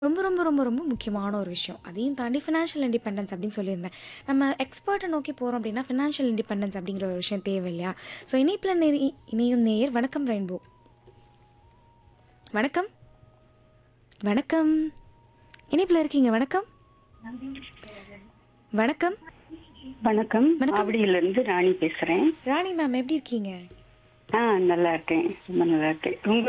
ரொம்ப ரொம்ப ரொம்ப ரொம்ப முக்கியமான ஒரு விஷயம் அதையும் தாண்டி ஃபினான்ஷியல் இண்டிபெண்டன்ஸ் அப்படின்னு சொல்லியிருந்தேன் நம்ம எக்ஸ்பர்ட்டை நோக்கி போகிறோம் அப்படின்னா ஃபினான்ஷியல் இண்டிபெண்டன்ஸ் அப்படிங்கிற ஒரு விஷயம் தேவை இல்லையா ஸோ இணைப்பில் நெறி இணையும் நேயர் வணக்கம் ரெயின்போ வணக்கம் வணக்கம் இணைப்பில் இருக்கீங்க வணக்கம் வணக்கம் வணக்கம் வணக்கம். ஆவடியில இருந்து ராணி பேசுறேன் ராணி மேம் எப்படி இருக்கீங்க ஆ நல்லா இருக்கேன் ரொம்ப நல்லா இருக்கேன் உங்க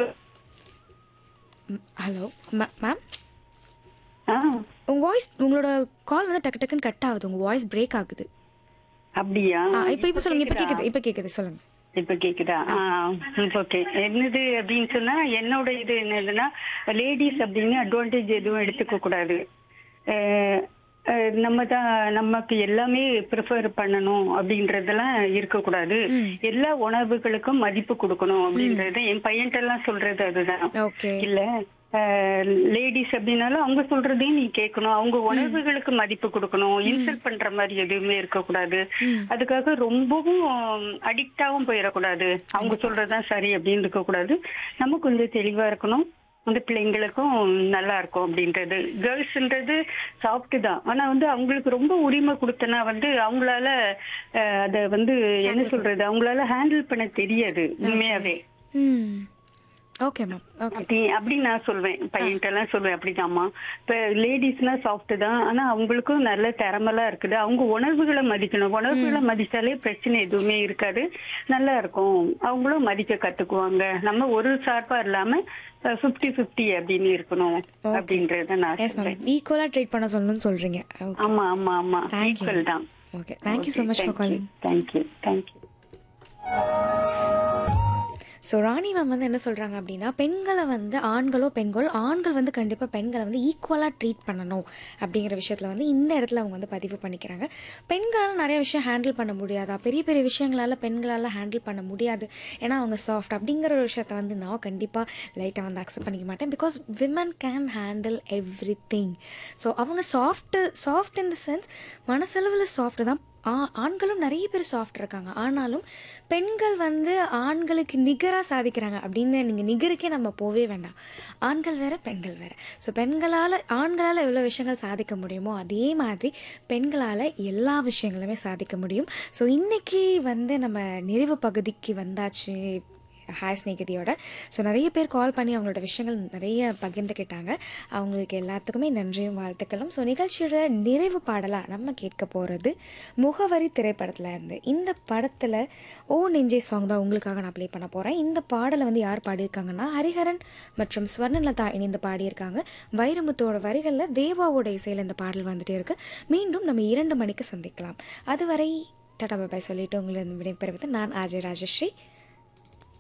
ஹலோ மேம் ஆ உங்கள் வாய்ஸ் உங்களோட கால் வந்து டக்கு டக்குன்னு கட் ஆகுது உங்கள் வாய்ஸ் பிரேக் ஆகுது அப்படியா ஆ இப்போ இப்போ சொல்லுங்க இப்போ கேட்குது இப்போ கேட்குது சொல்லுங்க இப்ப கேக்குதா ஆ ஓகே என்னது அப்படின்னு சொன்னா என்னோட இது என்னதுன்னா லேடிஸ் அப்படின்னு அட்வான்டேஜ் எதுவும் எடுத்துக்க கூடாது அஹ், அஹ், நம்ம தான் நமக்கு எல்லாமே ப்ரிஃபர் பண்ணணும் அப்படின்றதெல்லாம் இருக்கக்கூடாது எல்லா உணவுகளுக்கும் மதிப்பு கொடுக்கணும் அப்படின்றது என் பையன்கிட்ட எல்லாம் சொல்றது அதுதான் ஓகே இல்ல லேடிஸ் அப்படின்னாலும் அவங்க சொல்றதையும் நீ கேட்கணும் அவங்க உணர்வுகளுக்கு மதிப்பு கொடுக்கணும் இன்சல்ட் பண்ற மாதிரி எதுவுமே இருக்கக்கூடாது அதுக்காக ரொம்பவும் அடிக்டாவும் போயிடக்கூடாது அவங்க சொல்றதுதான் சரி அப்படின்னு இருக்கக்கூடாது நம்ம கொஞ்சம் தெளிவா இருக்கணும் அந்த பிள்ளைங்களுக்கும் நல்லா இருக்கும் அப்படின்றது கேர்ள்ஸ்ன்றது சாஃப்ட் தான் ஆனா வந்து அவங்களுக்கு ரொம்ப உரிமை கொடுத்தனா வந்து அவங்களால அஹ், அத வந்து என்ன சொல்றது அவங்களால ஹேண்டில் பண்ண தெரியாது உண்மையாவே ம் ஓகே மேம் ஓகே அப்படி அப்படி நான் சொல்வேன் பையன்கிட்ட எல்லாம் சொல்வேன் அப்படிதாம்மா இப்ப லேடிஸ்னா சாஃப்ட் தான் ஆனா அவங்களுக்கும் நல்ல திறமெல்லாம் இருக்குது அவங்க உணர்வுகளை மதிக்கணும் உணர்வுகளை மதிச்சாலே பிரச்சனை எதுவுமே இருக்காது நல்லா இருக்கும் அவங்களும் மதிக்க கத்துக்குவாங்க நம்ம ஒரு சார்பா இல்லாம பிப்டி பிப்டி அப்படின்னு இருக்கணும் அப்படின்றத நான் எஸ் சொல்றேன் மேம் ஈக்குவலாக ட்ரீட் பண்ண சொல்லணும்னு சொல்கிறீங்க ஓகே ஆமா ஆமா ஆமா Thank you. ஈக்குவல் தான் okay thank you so much for calling thank you thank you so Rani ma'am வந்து என்ன சொல்கிறாங்க அப்படின்னா பெண்களை வந்து ஆண்களோ பெண்களோ ஆண்கள் வந்து கண்டிப்பாக பெண்களை வந்து ஈக்குவலாக ட்ரீட் பண்ணணும் அப்படிங்கிற விஷயத்தில் வந்து இந்த இடத்துல அவங்க வந்து பதிவு பண்ணிக்கிறாங்க பெண்களால் நிறைய விஷயம் ஹேண்டில் பண்ண முடியாதா பெரிய பெரிய விஷயங்களால் பெண்களால் ஹேண்டில் பண்ண முடியாது ஏன்னா அவங்க சாஃப்ட் அப்படிங்கிற ஒரு விஷயத்த வந்து நான் கண்டிப்பாக லைட்டாக வந்து அக்செப்ட் பண்ணிக்க மாட்டேன் because women can handle everything so அவங்க soft soft in the sense மனசளவில் சாஃப்ட் தான் ஆ ஆண்களும் நிறைய பேர் சாஃப்ட் இருக்காங்க ஆனாலும் பெண்கள் வந்து ஆண்களுக்கு நிகராக சாதிக்கிறாங்க அப்படின்னு நீங்கள் நிகருக்கே நம்ம போவே வேண்டாம் ஆண்கள் வேற பெண்கள் வேற ஸோ பெண்களால் ஆண்களால் எவ்வளோ விஷயங்கள் சாதிக்க முடியுமோ அதே மாதிரி பெண்களால் எல்லா விஷயங்களுமே சாதிக்க முடியும் ஸோ இன்றைக்கி வந்து நம்ம நிறைவு பகுதிக்கு வந்தாச்சு ஹாய் ஸ்நேகிதியோட ஸோ நிறைய பேர் கால் பண்ணி அவங்களோட விஷயங்கள் நிறைய பகிர்ந்துக்கிட்டாங்க அவங்களுக்கு எல்லாத்துக்குமே நன்றியும் வாழ்த்துக்களும் ஸோ நிகழ்ச்சியோட நிறைவு பாடலாக நம்ம கேட்க போகிறது முகவரி திரைப்படத்தில் இருந்து இந்த படத்தில் ஓ நெஞ்சே சாங் தான் உங்களுக்காக நான் ப்ளே பண்ண போகிறேன் இந்த பாடலை வந்து யார் பாடியிருக்காங்கன்னா ஹரிஹரன் மற்றும் ஸ்வர்ணலதா இணைந்து பாடியிருக்காங்க வைரமுத்தோட வரிகளில் தேவாவோட இசையில் இந்த பாடல் வந்துட்டே இருக்கு மீண்டும் நம்ம இரண்டு மணிக்கு சந்திக்கலாம் அதுவரை டாடா பாய் சொல்லிட்டு உங்களை விடைபெறுவது நான் ஆஜய் ராஜஸ்ரீ